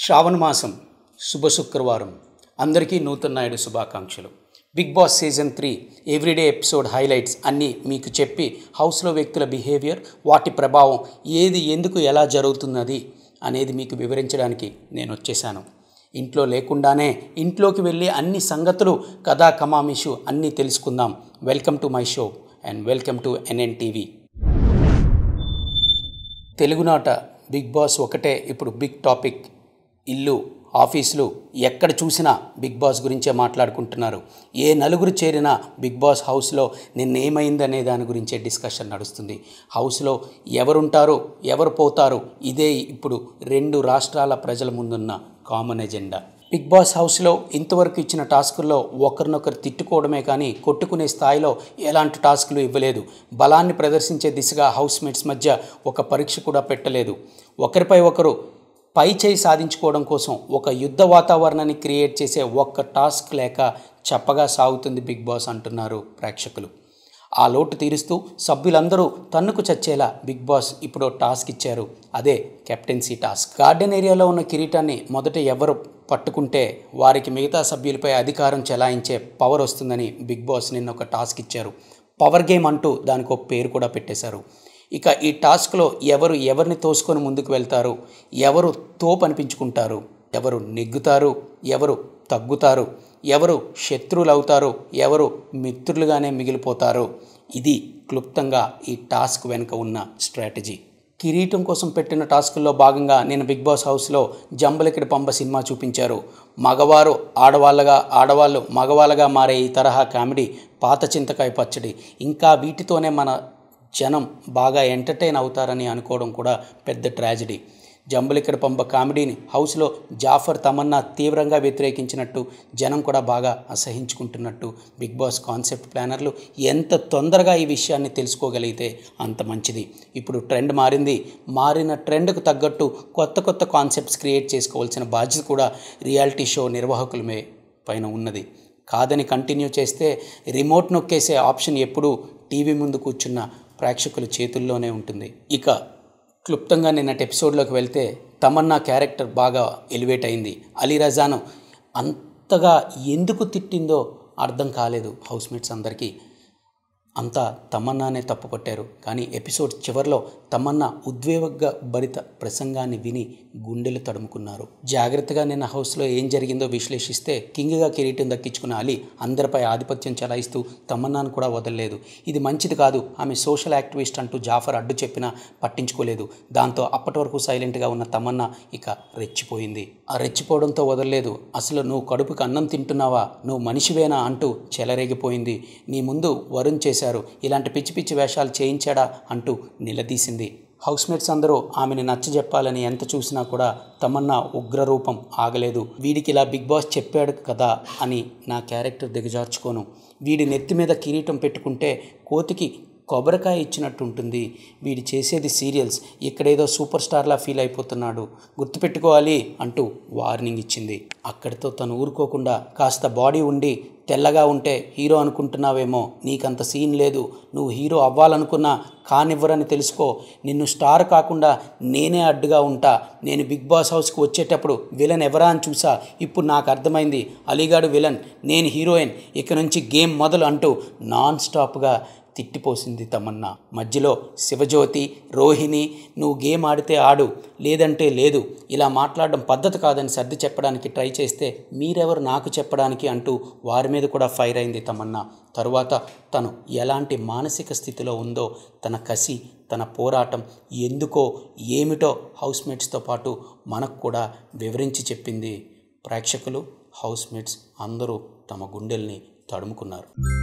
శ్రావణ మాసం శుభ శుక్రవారం అందరికీ నూతన నాయుడు శుభాకాంక్షలు big boss season three everyday episode highlights అన్నీ మీకు చెప్పి హౌస్లో వ్యక్తుల బిహేవియర్ వాటి ప్రభావం ఏది ఎందుకు ఎలా జరుగుతున్నది అనేది మీకు వివరించడానికి నేను వచ్చేసాను ఇంట్లో లేకుండానే ఇంట్లోకి వెళ్ళి అన్ని సంగతులు కథా కమామిషు అన్నీ తెలుసుకుందాం welcome to my show and welcome to NN TV తెలుగునాట బిగ్ బాస్ ఒకటే ఇప్పుడు బిగ్ టాపిక్ ఇల్లు ఆఫీసులు ఎక్కడ చూసినా బిగ్ బాస్ గురించే మాట్లాడుకుంటున్నారు ఏ నలుగురు చేరినా బిగ్ బాస్ హౌస్లో నిన్నేమైందనే దాని గురించే డిస్కషన్ నడుస్తుంది హౌస్లో ఎవరుంటారు ఎవరు పోతారు ఇదే ఇప్పుడు రెండు రాష్ట్రాల ప్రజల ముందున్న కామన్ ఎజెండా బిగ్ బాస్ హౌస్లో ఇంతవరకు ఇచ్చిన టాస్కుల్లో ఒకరినొకరు తిట్టుకోవడమే కానీ కొట్టుకునే స్థాయిలో ఎలాంటి టాస్కులు ఇవ్వలేదు బలాన్ని ప్రదర్శించే దిశగా హౌస్ మేట్స్ మధ్య ఒక పరీక్ష కూడా పెట్టలేదు ఒకరిపై ఒకరు పై చేయి సాధించుకోవడం కోసం ఒక యుద్ధ వాతావరణాన్ని క్రియేట్ చేసే ఒక్క టాస్క్ లేక చప్పగా సాగుతుంది బిగ్ బాస్ అంటున్నారు ప్రేక్షకులు ఆ లోటు తీరుస్తూ సభ్యులందరూ తన్నుకు చచ్చేలా బిగ్ బాస్ ఇప్పుడు టాస్క్ ఇచ్చారు అదే కెప్టెన్సీ టాస్క్ గార్డెన్ ఏరియాలో ఉన్న కిరీటాన్ని మొదట ఎవరు పట్టుకుంటే వారికి మిగతా సభ్యులపై అధికారం చెలాయించే పవర్ వస్తుందని బిగ్ బాస్ నిన్న ఒక టాస్క్ ఇచ్చారు పవర్ గేమ్ అంటూ దానికి ఒక పేరు కూడా పెట్టేశారు ఇక ఈ టాస్క్లో ఎవరు ఎవరిని తోసుకొని ముందుకు వెళ్తారు ఎవరు తోపు అనిపించుకుంటారు ఎవరు నెగ్గుతారు ఎవరు తగ్గుతారు ఎవరు శత్రువులు అవుతారు ఎవరు మిత్రులుగానే మిగిలిపోతారు ఇది క్లుప్తంగా ఈ టాస్క్ వెనుక ఉన్న స్ట్రాటజీ కిరీటం కోసం పెట్టిన టాస్కుల్లో భాగంగా నేను బిగ్ బాస్ హౌస్లో జంబలకిడి పంబ సినిమా చూపించారు మగవారు ఆడవాళ్ళగా ఆడవాళ్ళు మగవాళ్ళగా మారే ఈ తరహా కామెడీ పాత చింతకాయ పచ్చడి ఇంకా వీటితోనే మన జనం బాగా ఎంటర్టైన్ అవుతారని అనుకోవడం కూడా పెద్ద ట్రాజడీ జంబలికడ పంప కామెడీని హౌస్లో జాఫర్ తమన్నా తీవ్రంగా వ్యతిరేకించినట్టు జనం కూడా బాగా అసహించుకుంటున్నట్టు బిగ్ బాస్ కాన్సెప్ట్ ప్లానర్లు ఎంత తొందరగా ఈ విషయాన్ని తెలుసుకోగలిగితే అంత మంచిది ఇప్పుడు ట్రెండ్ మారింది మారిన ట్రెండ్కు తగ్గట్టు కొత్త కొత్త కాన్సెప్ట్స్ క్రియేట్ చేసుకోవాల్సిన బాధ్యత కూడా రియాలిటీ షో నిర్వాహకులమే పైన ఉన్నది కాదని కంటిన్యూ చేస్తే రిమోట్ నొక్కేసే ఆప్షన్ ఎప్పుడూ టీవీ ముందు కూర్చున్న ప్రేక్షకుల చేతుల్లోనే ఉంటుంది ఇక క్లుప్తంగా నిన్నటి ఎపిసోడ్లోకి వెళ్తే తమన్నా క్యారెక్టర్ బాగా ఎలివేట్ అయింది అలీ రజాను అంతగా ఎందుకు తిట్టిందో అర్థం కాలేదు హౌస్మేట్స్ అందరికీ అంతా తమన్నానే తప్పు పట్టారు కానీ ఎపిసోడ్ చివరిలో తమన్నా ఉద్వేగ భరిత ప్రసంగాన్ని విని గుండెలు తడుముకున్నారు జాగ్రత్తగా నిన్న హౌస్లో ఏం జరిగిందో విశ్లేషిస్తే కింగ్గా కిరీటం దక్కించుకున్న అలీ అందరిపై ఆధిపత్యం చెలాయిస్తూ తమన్నాను కూడా వదలలేదు ఇది మంచిది కాదు ఆమె సోషల్ యాక్టివిస్ట్ అంటూ జాఫర్ అడ్డు చెప్పినా పట్టించుకోలేదు దాంతో అప్పటి వరకు సైలెంట్గా ఉన్న తమన్నా ఇక రెచ్చిపోయింది ఆ రెచ్చిపోవడంతో వదలలేదు అసలు నువ్వు కడుపుకి అన్నం తింటున్నావా నువ్వు మనిషివేనా అంటూ చెలరేగిపోయింది నీ ముందు వరుణ్ చేశారు ఇలాంటి పిచ్చి పిచ్చి వేషాలు చేయించాడా అంటూ నిలదీసింది హౌస్మేట్స్ అందరూ ఆమెని నచ్చజెప్పాలని ఎంత చూసినా కూడా తమన్నా ఉగ్రరూపం ఆగలేదు వీడికి ఇలా బిగ్ బాస్ చెప్పాడు కదా అని నా క్యారెక్టర్ దిగజార్చుకోను వీడి నెత్తి మీద కిరీటం పెట్టుకుంటే కోతికి కొబ్బరికాయ ఇచ్చినట్టు ఉంటుంది వీడు చేసేది సీరియల్స్ ఇక్కడేదో సూపర్ స్టార్లా ఫీల్ అయిపోతున్నాడు గుర్తుపెట్టుకోవాలి అంటూ వార్నింగ్ ఇచ్చింది అక్కడితో తను ఊరుకోకుండా కాస్త బాడీ ఉండి తెల్లగా ఉంటే హీరో అనుకుంటున్నావేమో నీకంత సీన్ లేదు నువ్వు హీరో అవ్వాలనుకున్నా కానివ్వరని తెలుసుకో నిన్ను స్టార్ కాకుండా నేనే అడ్డుగా ఉంటా నేను బిగ్ బాస్ హౌస్కి వచ్చేటప్పుడు విలన్ ఎవరా అని చూసా ఇప్పుడు నాకు అర్థమైంది అలీగాడు విలన్ నేను హీరోయిన్ ఇక నుంచి గేమ్ మొదలు అంటూ నాన్ స్టాప్గా తిట్టిపోసింది తమన్నా మధ్యలో శివజ్యోతి రోహిణి నువ్వు గేమ్ ఆడితే ఆడు లేదంటే లేదు ఇలా మాట్లాడడం పద్ధతి కాదని సర్ది చెప్పడానికి ట్రై చేస్తే మీరెవరు నాకు చెప్పడానికి అంటూ వారి మీద కూడా ఫైర్ అయింది తమన్నా తరువాత తను ఎలాంటి మానసిక స్థితిలో ఉందో తన కసి తన పోరాటం ఎందుకో ఏమిటో హౌస్మేట్స్తో పాటు మనకు కూడా వివరించి చెప్పింది ప్రేక్షకులు హౌస్మేట్స్ అందరూ తమ గుండెల్ని తడుముకున్నారు